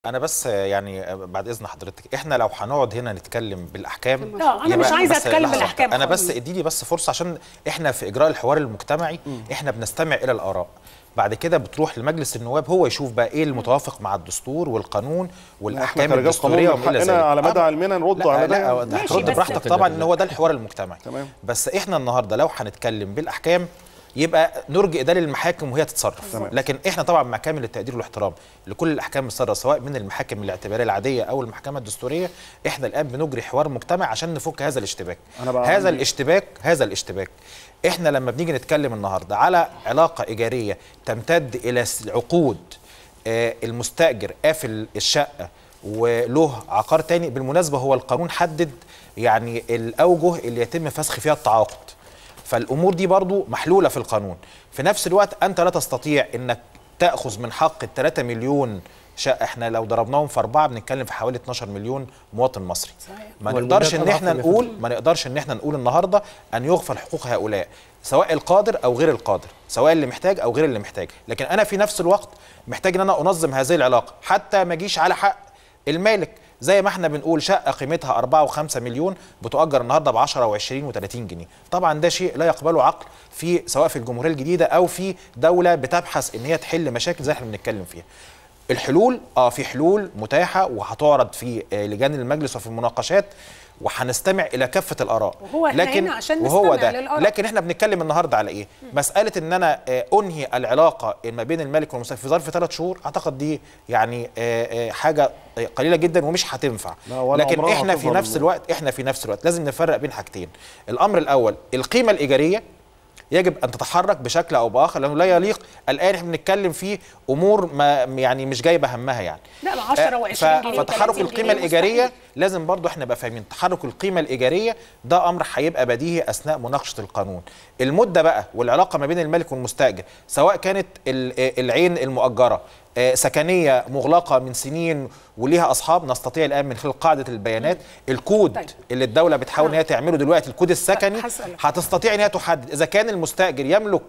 انا بس يعني بعد اذن حضرتك احنا لو هنقعد هنا نتكلم بالاحكام لا انا مش يبقى عايزه بس اتكلم لحظة. بالاحكام انا خالص. بس اديني بس فرصه عشان احنا في اجراء الحوار المجتمعي احنا بنستمع الى الاراء بعد كده بتروح لمجلس النواب هو يشوف بقى ايه المتوافق مع الدستور والقانون احنا والاحكام كرجال الدستوريه قانون وما الى حقنا ذلك على مدى آه، علمنا نرد لا على لا ده ماشي، هترد بس- براحتك طبعا ان هو ده الحوار المجتمعي تمام. بس احنا النهارده لو هنتكلم بالاحكام يبقى نرجئ ده للمحاكم وهي تتصرف تمام. لكن احنا طبعا مع كامل التقدير والاحترام لكل الاحكام الصادره سواء من المحاكم الاعتباريه العاديه او المحكمه الدستوريه احنا الان بنجري حوار مجتمع عشان نفك هذا الاشتباك أنا بقى هذا عندي- الاشتباك هذا الاشتباك احنا لما بنيجي نتكلم النهارده على علاقه ايجاريه تمتد الى س- عقود آه، المستاجر قافل الشقه وله عقار تاني بالمناسبه هو القانون حدد يعني الاوجه اللي يتم فسخ فيها التعاقد فالامور دي برضو محلوله في القانون في نفس الوقت انت لا تستطيع انك تاخذ من حق ال 3 مليون شقه احنا لو ضربناهم في اربعه بنتكلم في حوالي 12 مليون مواطن مصري صحيح. ما والمدة نقدرش ان أضعاف احنا اللي نقول ما نقدرش ان احنا نقول النهارده ان يغفل حقوق هؤلاء سواء القادر او غير القادر سواء اللي محتاج او غير اللي محتاج لكن انا في نفس الوقت محتاج ان انا انظم هذه العلاقه حتى ما اجيش على حق المالك زي ما احنا بنقول شقه قيمتها 4 و5 مليون بتؤجر النهارده ب 10 و20 و30 جنيه طبعا ده شيء لا يقبله عقل في سواء في الجمهوريه الجديده او في دوله بتبحث ان هي تحل مشاكل زي احنا بنتكلم فيها الحلول اه في حلول متاحه وهتعرض في آه، لجان المجلس وفي المناقشات وهنستمع الى كافه الاراء وهو إحنا لكن هنا عشان وهو نستمع ده للآراء. لكن احنا بنتكلم النهارده على ايه مساله ان انا آه، انهي العلاقه ما بين المالك والمستاجر في ظرف ثلاث شهور اعتقد دي يعني آه، آه، حاجه آه، قليله جدا ومش هتنفع لا، ولا لكن عمرها احنا في هتفضل نفس الوقت احنا في نفس الوقت لازم نفرق بين حاجتين الامر الاول القيمه الايجاريه يجب ان تتحرك بشكل او باخر لانه لا يليق الان احنا بنتكلم في امور ما يعني مش جايبه همها يعني لا، ب 10 آه، و20 ف- جنيه فتحرك و30 القيمه جنيه الايجاريه مستحيل. لازم برضو احنا نبقى فاهمين تحرك القيمه الايجاريه ده امر هيبقى بديهي اثناء مناقشه القانون المده بقى والعلاقه ما بين المالك والمستاجر سواء كانت ال- آه، العين المؤجره آه، سكنيه مغلقه من سنين وليها اصحاب نستطيع الان من خلال قاعده البيانات الكود طيب. اللي الدوله بتحاول ان هي تعمله دلوقتي الكود السكني هسألك. هتستطيع ان هي تحدد اذا كان المستاجر يملك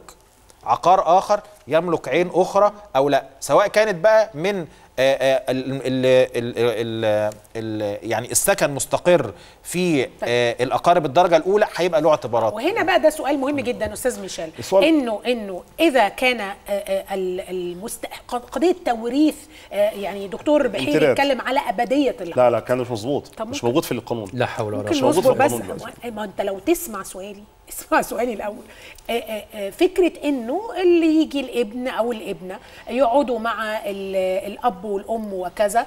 عقار اخر يملك عين اخرى او لا سواء كانت بقى من آه، آه، ال ال ال ال ال يعني السكن مستقر في آه، الاقارب الدرجه الاولى هيبقى له اعتبارات وهنا بقى ده سؤال مهم جدا استاذ ميشيل السؤال- انه انه اذا كان آه، آه، ال- المست... قضيه توريث آه، يعني دكتور بحيري امتداد. اتكلم على ابديه العقد لا لا كان مش مظبوط طب مش ممكن- موجود في القانون لا حول ولا ممكن قوه موجود في نصبر بس القانون دلوقتي. ما انت لو تسمع سؤالي اسمع سؤالي الاول آه، آه، آه، فكره انه اللي يجي الابن او الابنه يقعدوا مع ال- الاب والام وكذا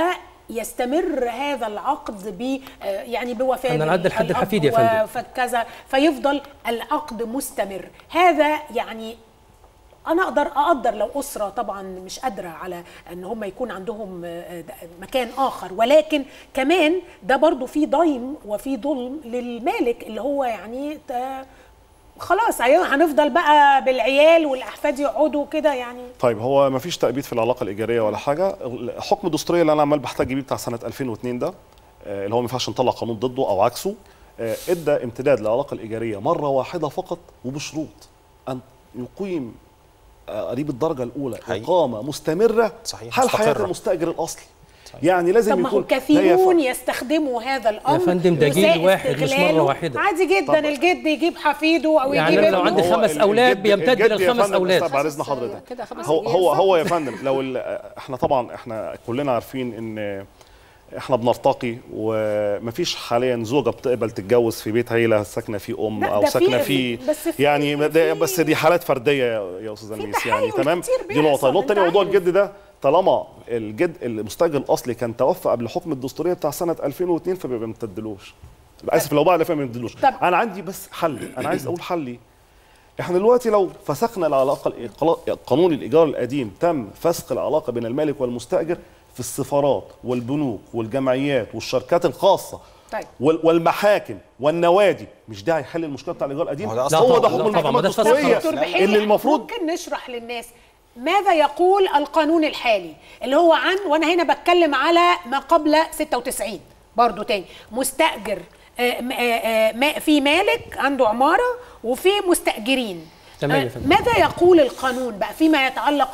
فيستمر هذا العقد ب آه، يعني بوفاه احنا نعدل حد الأب الحفيد يا فندم. وكذا فيفضل العقد مستمر هذا يعني انا اقدر اقدر لو اسره طبعا مش قادره على ان هم يكون عندهم آه، د- مكان اخر ولكن كمان ده برضو في ضيم وفي ظلم للمالك اللي هو يعني ت- خلاص هي- هنفضل بقى بالعيال والاحفاد يقعدوا كده يعني طيب هو ما فيش تأبيد في العلاقه الايجاريه ولا حاجه الحكم الدستوري اللي انا عمال بحتاج بيه بتاع سنه 2002 ده آه، اللي هو ما ينفعش نطلع قانون ضده او عكسه آه، ادى امتداد للعلاقه الايجاريه مره واحده فقط وبشروط ان يقيم آه، قريب الدرجه الاولى حقيقي. اقامه مستمره صحيح، حال حياه مستقرة. المستاجر الاصلي يعني لازم طب ما هو يكون لا كثيرون يف- يستخدموا هذا الامر فندم ده جيل يساء واحد مش استغلاله. مرة واحدة. عادي جدا طب- الجد يجيب حفيده او يعني يجيب أنا لو ابنه. عندي هو خمس ال- أولاد الجد- بيمتد الجد يا للخمس فندم، أولاد. استنى بعد اذن حضرتك كده خمس هو أجيال. هو هو يا فندم لو ال- احنا طبعا احنا كلنا عارفين ان احنا بنرتقي ومفيش حاليا زوجه بتقبل تتجوز في بيت عيله ساكنه فيه ام لا، او ده في- ساكنه فيه بس في- يعني ده في- بس دي حالات فرديه يا يا استاذ انيس يعني تحايل تمام كتير دي نقطه بيحصل، النقطه الثانيه أنت موضوع عارف. الجد ده طالما الجد المستاجر الاصلي كان توفى قبل حكم الدستوريه بتاع سنه 2002 فما بيمتدلوش اسف لو بعد 2000 ما بيمتدلوش طب- انا عندي بس حل انا عايز اقول حلي احنا دلوقتي لو فسخنا العلاقه الإيقلا- قانون الايجار القديم تم فسخ العلاقه بين المالك والمستاجر في السفارات والبنوك والجمعيات والشركات الخاصه طيب. وال- والمحاكم والنوادي مش ده هيحل المشكله بتاع الايجار القديم هو ده هو أصلاً ده طبعاً، حكم لا طبعاً، المحكمه ما ده فسخ الدستوريه دكتور خلاص. بحيري اللي المفروض ممكن نشرح للناس ماذا يقول القانون الحالي اللي هو عن وانا هنا بتكلم على ما قبل 96 برضو تاني مستأجر آه، م- آه، آه، ما- في مالك عنده عمارة وفي مستأجرين تمام يا آه، فندم ماذا يقول القانون بقى فيما يتعلق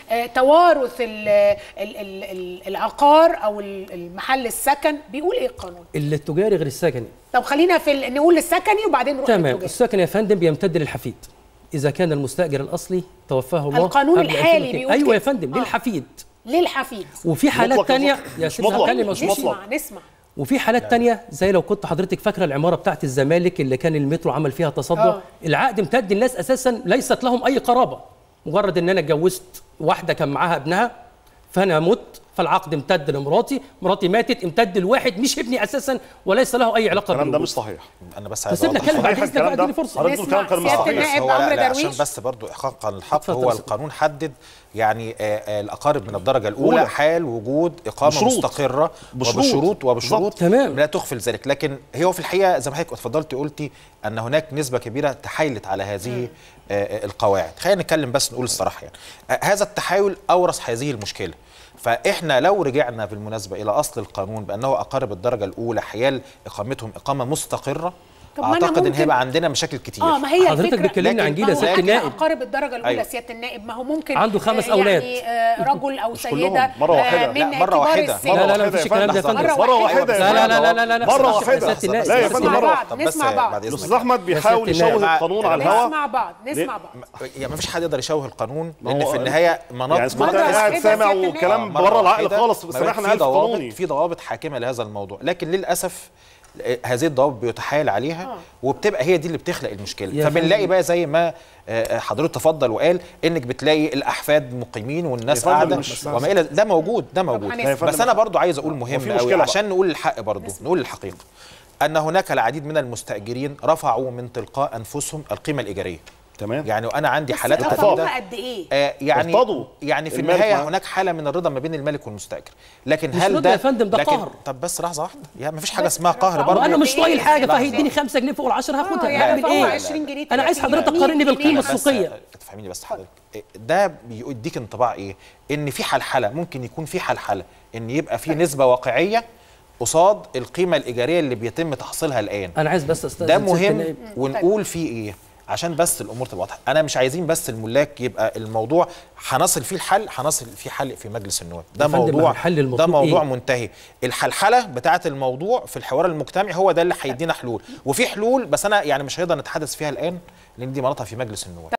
بتوارث ال- ال- ال- ال- العقار او ال- المحل السكن بيقول ايه القانون التجاري غير السكني طب خلينا في ال- نقول السكني وبعدين نروح تمام للتجاري. السكن يا فندم بيمتد للحفيد اذا كان المستاجر الاصلي توفاه الله القانون قبل الحالي 2002. بيقول ايوه كده. يا فندم آه. للحفيد للحفيد وفي حالات مطلق يا تانية فندم. يا مش سيدي مطلق. هكلم مش أستاذ. مطلق. نسمع نسمع وفي حالات تانية زي لو كنت حضرتك فاكره العماره بتاعت الزمالك اللي كان المترو عمل فيها تصدع آه. العقد امتد الناس اساسا ليست لهم اي قرابه مجرد ان انا اتجوزت واحده كان معاها ابنها فانا مت فالعقد امتد لمراتي مراتي ماتت امتد لواحد مش ابني اساسا وليس له اي علاقه الكلام ده بالوجود مش صحيح انا بس عايز فسيبنا أوضح اتكلم بعد صحيح اذنك بقى الكلام ده. اديني فرصه حضرتك نسمع الكلام كان مش سيادة صحيح. النائب هو عمرو لا لا درويش. عشان بس برضو احقاقا للحق اتفضل هو اتفضل. القانون حدد يعني آه، آه، الاقارب من الدرجه الاولى أولى. حال وجود اقامه بشروط. مستقره بشروط. وبشروط وبشروط بالظبط. تمام. لا تخفل ذلك لكن هو في الحقيقه زي ما حضرتك اتفضلتي قلتي ان هناك نسبه كبيره تحايلت على هذه آه، آه، القواعد خلينا نتكلم بس نقول الصراحه يعني آه، هذا التحايل اورث هذه المشكله فاحنا لو رجعنا بالمناسبه الى اصل القانون بانه اقارب الدرجه الاولى حيال اقامتهم اقامه مستقره طب ما أنا اعتقد ان ممكن- هيبقى عندنا مشاكل كتير اه ما هي حضرتك الفكرة بتكلمني عن لكن- جيل يا ما هو سياده أكل النائب اقارب الدرجه الاولى أيوة. سياده النائب ما هو ممكن عنده خمس آه، أولاد. يعني آه، رجل او مش سيده كلهم، مرة واحدة. آه، من لا، مرة كبار واحدة. السن. لا، لا، لا، مرة مفيش واحدة الكلام ده يا فندم. مرة واحدة لا، لا، لا، لا، لا، لا، لا، مرة يا واحدة سيادة النائب. لا يا بس فندم نسمع مرة بعض طب بس نسمع بعض بعد إذنك. الاستاذ احمد بيحاول يا سيادة يشوه النائب. القانون على الهواء نسمع بعض نسمع بعض يعني ما فيش حد يقدر يشوه القانون ما لان هو- في النهايه مناط يعني اسمه مرة ده قاعد واحدة سامع سيادة النائب. وكلام مرة بره العقل واحدة. خالص ما بس بالك احنا في عارف ضوابط قانوني في ضوابط حاكمه لهذا الموضوع لكن للاسف آه، هذه الضوابط بيتحايل عليها وبتبقى هي دي اللي بتخلق المشكله يا فبنلاقي فندم. بقى زي ما آه، حضرتك تفضل وقال انك بتلاقي الاحفاد مقيمين والناس يا فندم قاعده مش- وما الى ده موجود ده موجود هنسمع. يا فندم بس انا برضو عايز اقول مهم وفي قوي مشكلة بقى. عشان نقول الحق برضو نقول الحقيقه ان هناك العديد من المستاجرين رفعوا من تلقاء انفسهم القيمه الايجاريه تمام يعني وانا عندي حالات اتفاق. عديدة رقمها قد ايه آه يعني ارتضوا يعني في المالك النهايه معاه. هناك حاله من الرضا ما بين المالك والمستاجر لكن مش هل رضا ده يا فندم، ده لكن قهر. طب بس لحظه واحده يعني ما فيش حاجه بس اسمها قهر رفعوا. برضه وانا مش طايل حاجه لحظة. فهيديني 5 جنيه فوق ال10 هاخدها آه، هعمل فهو ايه 20 جنيه انا عايز 30 حضرتك جنيه. تقارني بالقيمه بس- السوقيه بس تفهميني بس حضرتك إيه، ده بيديك انطباع ايه ان في حلحله ممكن يكون في حلحله ان يبقى في نسبه واقعيه قصاد القيمه الايجاريه اللي بيتم تحصيلها الان انا عايز بس استاذن ده سيادة مهم النائب. ونقول فيه ايه عشان بس الامور تبقى واضحه انا مش عايزين بس الملاك يبقى الموضوع هنصل فيه الحل هنصل فيه حل في مجلس النواب ده يا فندم، ما هو موضوع الحل ده المطلوب موضوع إيه؟ منتهي الحلحله بتاعه الموضوع في الحوار المجتمعي هو ده اللي هيدينا حلول وفي حلول بس انا يعني مش هنقدر نتحدث فيها الان لان دي مناطق في مجلس النواب